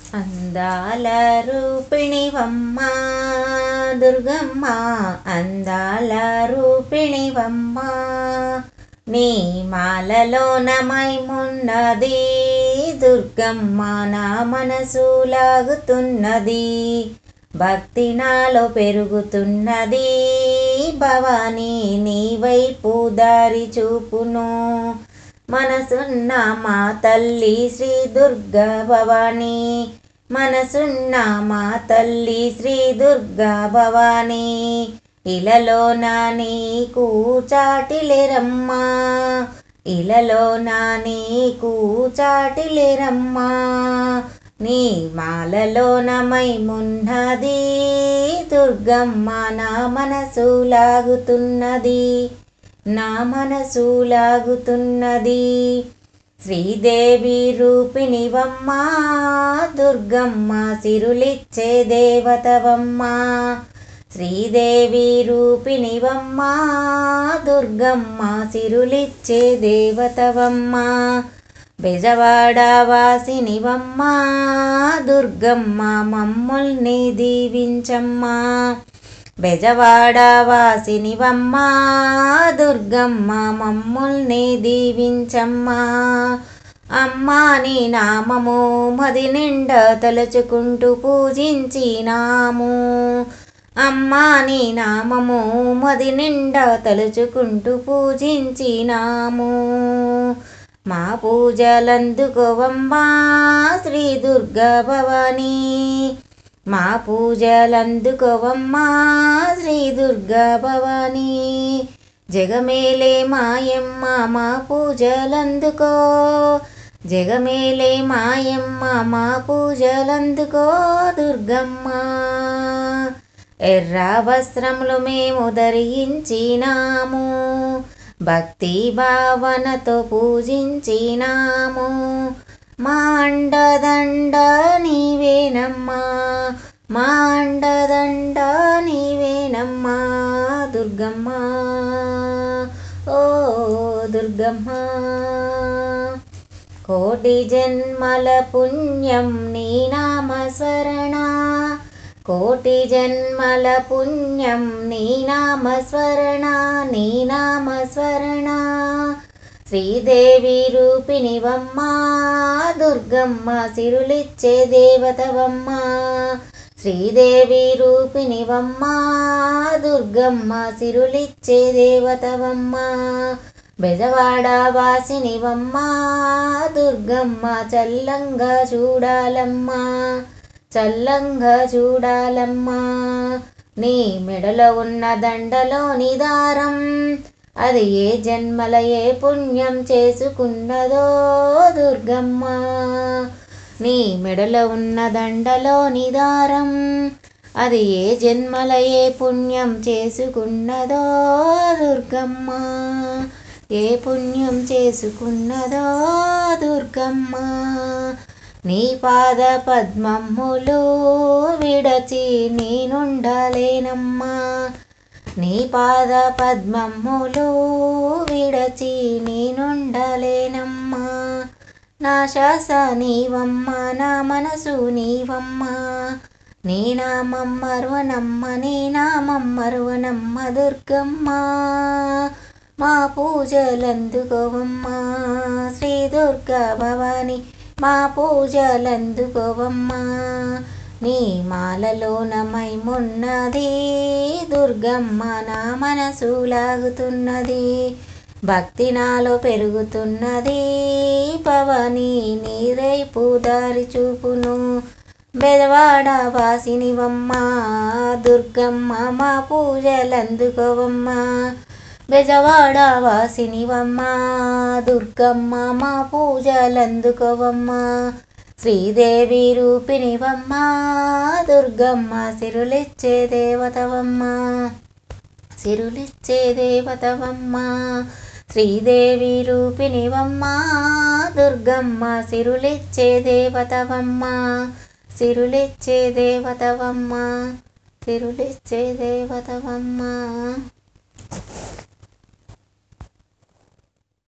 అందాల రూపిణివమ్మ దుర్గమ్మ అందాల రూపిణివమ్మ నీ మాలలోన మైమున్నది దుర్గమ్మ నా మనసు లాగుతున్నది భక్తి నాలో పెరుగుతున్నది భవానీ నీ వైపు దారి చూపును మనసున్న మా తల్లి శ్రీ దుర్గా భవానీ మనసున్న మా తల్లి శ్రీ దుర్గా భవానీ ఇలలో నా నీకు చాటిలేరమ్మా ఇలలో నా నీకు చాటిలేరమ్మా నీ మాలలో నమైమున్నది దుర్గమ్మ నా మనసు లాగుతున్నది నా మనసు లాగుతున్నది శ్రీదేవి రూపిణివమ్మ దుర్గమ్మ సిరులిచ్చే దేవతవమ్మ శ్రీదేవి రూపిణివమ్మ దుర్గమ్మ సిరులిచ్చే దేవతవమ్మ బెజవాడ వాసినివమ్మ దుర్గమ్మ మమ్ముల్ని దీవించమ్మా బెజవాడ వాసినివమ్మ దుర్గమ్మ మమ్ముల్ని దీవించమ్మా అమ్మా నీ నామము మది నిండా తలుచుకుంటూ పూజించినాము అమ్మా నీ నామము మది నిండా తలుచుకుంటూ పూజించినాము మా పూజలందుకోవమ్మా శ్రీ దుర్గా భవానీ మా పూజలందుకోవమ్మా శ్రీ దుర్గా భవానీ జగమేలే మాయమ్మ మా పూజలందుకో జగమేలే మాయమ్మ మా పూజలందుకో దుర్గమ్మ ఎర్ర వస్త్రములు మేము ధరించినాము భక్తి భావనతో పూజించినాము మా అండదండ నీవేనమ్మా మా అండదండ నీవేనమ్మా దుర్గమ్మ ఓ దుర్గమ్మ కోటి జన్మల పుణ్యం నీ నామస్మరణ కోటి జన్మల పుణ్యం నీ నామస్మరణ నీ నామస్మరణ శ్రీదేవి రూపిణివమ్మ దుర్గమ్మ సిరులిచ్చే దేవతవమ్మ శ్రీదేవి రూపిణివమ్మ దుర్గమ్మ సిరులిచ్చే దేవతవమ్మ బెజవాడ వాసినివమ్మ దుర్గమ్మ చల్లంగా చూడాలమ్మా చల్లంగా చూడాలమ్మా నీ మెడలో ఉన్న దండలో నిదారం అది ఏ జన్మల ఏ పుణ్యం చేసుకున్నదో దుర్గమ్మ నీ మెడలో ఉన్న దండలో నిదారం అది ఏ జన్మల ఏ పుణ్యం చేసుకున్నదో దుర్గమ్మ ఏ పుణ్యం చేసుకున్నదో దుర్గమ్మ నీ పాద పద్మములు విడచి నేనుండలేనమ్మా నీ పాద పద్మములు విడచి నేనుండలేనమ్మా నా శ్వాస నీవమ్మ నా మనసు నీవమ్మ నీ నామం మరువనమ్మ నీ నామం మరువనమ్మ దుర్గమ్మ మా పూజలందుకోవమ్మ శ్రీ దుర్గా భవాని మా పూజలందుకోవమ్మ నీ మాలలోన మైమున్నది దుర్గమ్మ నా మనసు లాగుతున్నది భక్తి నాలో పెరుగుతున్నది పవని నీరైపు దారి చూపును బెదవాడ వాసినివమ్మ దుర్గమ్మ మా పూజలందుకోవమ్మ బెజవాడ వాసినివమ్మ దుర్గమ్మ మా పూజలందుకోవమ్మ శ్రీదేవి రూపిణివమ్మ దుర్గమ్మ సిరులిచ్చే దేవతవమ్మ సిరులిచ్చే దేవతవమ్మ శ్రీదేవి రూపిణివమ్మ దుర్గమ్మ సిరులిచ్చే దేవతవమ్మ సిరులిచ్చే దేవతవమ్మ సిరులిచ్చే దేవతవమ్మ